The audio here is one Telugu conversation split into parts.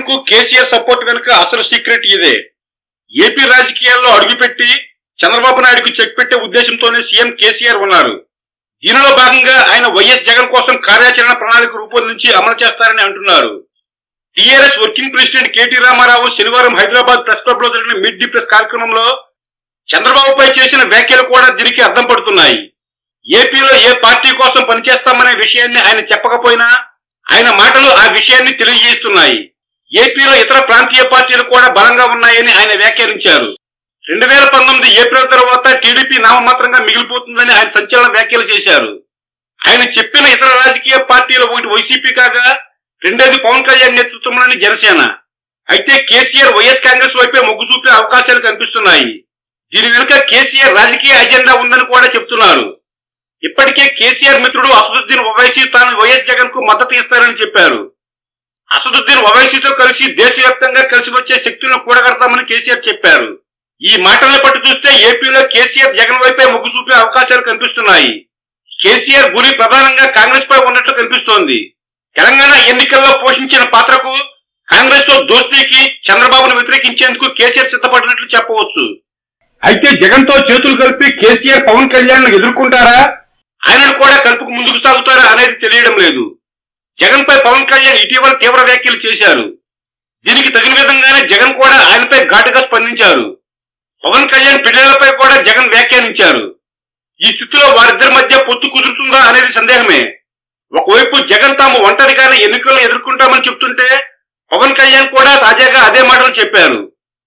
కు కేసీఆర్ సపోర్ట్ వెనుక అసలు సీక్రెట్ ఇదే ఏపీ రాజకీయాల్లో అడుగుపెట్టి చంద్రబాబు నాయుడుకు చెక్ పెట్టే ఉద్దేశంతోనే సీఎం కేసీఆర్ ఉన్నారు దీనిలో భాగంగా ఆయన వైఎస్ జగన్ కోసం కార్యాచరణ ప్రణాళిక రూపొందించి అమలు చేస్తారని అంటున్నారు టీఆర్ఎస్ వర్కింగ్ ప్రెసిడెంట్ కేటీ రామారావు శనివారం హైదరాబాద్ ప్రెస్ క్లబ్ లో జరిగిన మిడ్ ది ప్రెస్ కార్యక్రమంలో చంద్రబాబుపై చేసిన వ్యాఖ్యలు కూడా దీనికి అర్థం పడుతున్నాయి ఏపీలో ఏ పార్టీ కోసం పనిచేస్తామనే విషయాన్ని ఆయన చెప్పకపోయినా ఆయన మాటలు ఆ విషయాన్ని తెలియజేస్తున్నాయి ఏపీలో ఇతర ప్రాంతీయ పార్టీలు కూడా బలంగా ఉన్నాయని ఆయన వ్యాఖ్యానించారు రెండు వేల పంతొమ్మిది ఏప్రిల్ తర్వాత టీడీపీ నామమాత్రంగా మిగిలిపోతుందని ఆయన సంచలన వ్యాఖ్యలు చేశారు ఆయన చెప్పిన ఇతర రాజకీయ పార్టీలు ఒకటి వైసీపీ కాగా రెండోది పవన్ కళ్యాణ్ నేతృత్వంలోని జనసేన అయితే కేసీఆర్ వైఎస్ కాంగ్రెస్ వైపే మొగ్గు చూపే అవకాశాలు కనిపిస్తున్నాయి దీని వెనుక కేసీఆర్ రాజకీయ అజెండా ఉందని కూడా చెప్తున్నారు ఇప్పటికే కేసీఆర్ మిత్రుడు అసదుద్దీన్ ఓవైసీ తాను వైఎస్ జగన్ కు మద్దతు ఇస్తారని చెప్పారు అసదుద్దీన్ ఓవైసీతో కలిసి దేశవ్యాప్తంగా కలిసి వచ్చే శక్తులను కూడగడతామని కేసీఆర్ చెప్పారు ఈ మాటలను పట్టు చూస్తే ఏపీలో కేసీఆర్ జగన్ వైపే మొగ్గు చూపే అవకాశాలు కనిపిస్తున్నాయి కేసీఆర్ గురి ప్రధానంగా కాంగ్రెస్ పై ఉన్నట్లు కనిపిస్తోంది తెలంగాణ ఎన్నికల్లో పోషించిన పాత్రకు కాంగ్రెస్ తో దోస్తీకి చంద్రబాబును వ్యతిరేకించేందుకు కేసీఆర్ సిద్ధపడినట్లు చెప్పవచ్చు అయితే జగన్ తో చేతులు కలిపి కేసీఆర్ పవన్ కళ్యాణ్ ఎదుర్కొంటారా ఆయనను కూడా కలుపుకు ముందుకు సాగుతారా అనేది తెలియడం లేదు జగన్ పై పవన్ కళ్యాణ్ ఇటీవల తీవ్ర వ్యాఖ్యలు చేశారు దీనికి తగిన విధంగానే జగన్ కూడా ఆయనపై ఘాటుగా స్పందించారు పవన్ కళ్యాణ్ పిల్లలపై కూడా జగన్ వ్యాఖ్యానించారు ఈ స్థితిలో వారిద్దరి మధ్య పొత్తు కుదురుతుందా అనేది సందేహమే ఒకవైపు జగన్ తాము ఒంటరిగానే ఎన్నికలను ఎదుర్కొంటామని చెప్తుంటే పవన్ కళ్యాణ్ కూడా తాజాగా అదే మాటలు చెప్పారు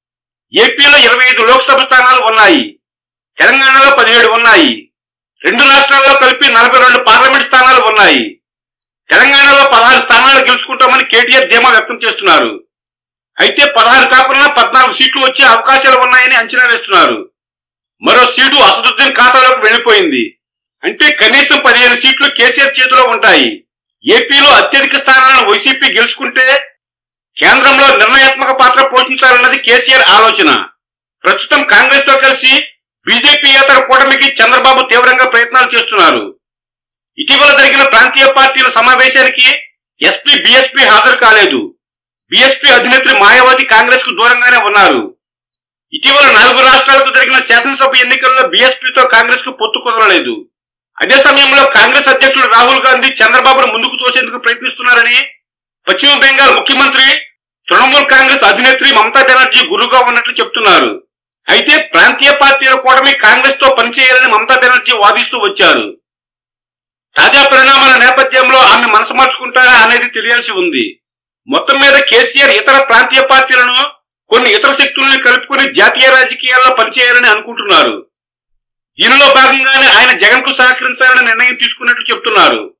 ఏపీలో ఇరవై ఐదు లోక్సభ స్థానాలు ఉన్నాయి తెలంగాణలో పదిహేడు ఉన్నాయి రెండు రాష్ట్రాల్లో కలిపి నలభై రెండు పార్లమెంట్ స్థానాలు ఉన్నాయి తెలంగాణలో పదహారు స్థానాలు గెలుచుకుంటామని కేటీఆర్ ధీమా వ్యక్తం చేస్తున్నారు అయితే పదహారు కాకుండా పద్నాలుగు సీట్లు వచ్చే అవకాశాలు ఉన్నాయని అంచనా వేస్తున్నారు మరో సీటు అసదుద్దీన్ ఖాతాలోకి వెళ్లిపోయింది అంటే కనీసం పదిహేను సీట్లు కేసీఆర్ చేతిలో ఉంటాయి ఏపీలో అత్యధిక స్థానాలను వైసీపీ గెలుచుకుంటే కేంద్రంలో నిర్ణయాత్మక పాత్ర పోషించాలన్నది కేసీఆర్ ఆలోచన ప్రస్తుతం కాంగ్రెస్ తో కలిసి బీజేపీ ఇతర కూటమికి చంద్రబాబు తీవ్రంగా ప్రయత్నాలు చేస్తున్నారు ఇటీవల జరిగిన ప్రాంతీయ పార్టీల సమావేశానికి ఎస్పీ బీఎస్పీ హాజరు కాలేదు బీఎస్పీ అధినేత్రి మాయావతి కాంగ్రెస్ కు దూరంగానే ఉన్నారు ఇటీవల నాలుగు రాష్ట్రాలకు జరిగిన శాసనసభ ఎన్నికల్లో బీఎస్పీతో కాంగ్రెస్ కు పొత్తు కుదరలేదు అదే సమయంలో కాంగ్రెస్ అధ్యక్షుడు రాహుల్ గాంధీ చంద్రబాబును ముందుకు తోసేందుకు ప్రయత్నిస్తున్నారని పశ్చిమ బెంగాల్ ముఖ్యమంత్రి తృణమూల్ కాంగ్రెస్ అధినేత్రి మమతా బెనర్జీ గురుగా ఉన్నట్లు చెప్తున్నారు అయితే ప్రాంతీయ పార్టీల కూటమి కాంగ్రెస్ తో పనిచేయాలని మమతా బెనర్జీ వాదిస్తూ వచ్చారు తాజా పరిణామాల నేపథ్యంలో ఆమె మనసు మార్చుకుంటారా అనేది తెలియాల్సి ఉంది మొత్తం మీద కేసీఆర్ ఇతర ప్రాంతీయ పార్టీలను కొన్ని ఇతర శక్తుల్ని కలుపుకొని జాతీయ రాజకీయాల్లో పనిచేయాలని అనుకుంటున్నారు దీనిలో భాగంగానే ఆయన జగన్ కు సహకరించాలని నిర్ణయం తీసుకున్నట్లు చెప్తున్నారు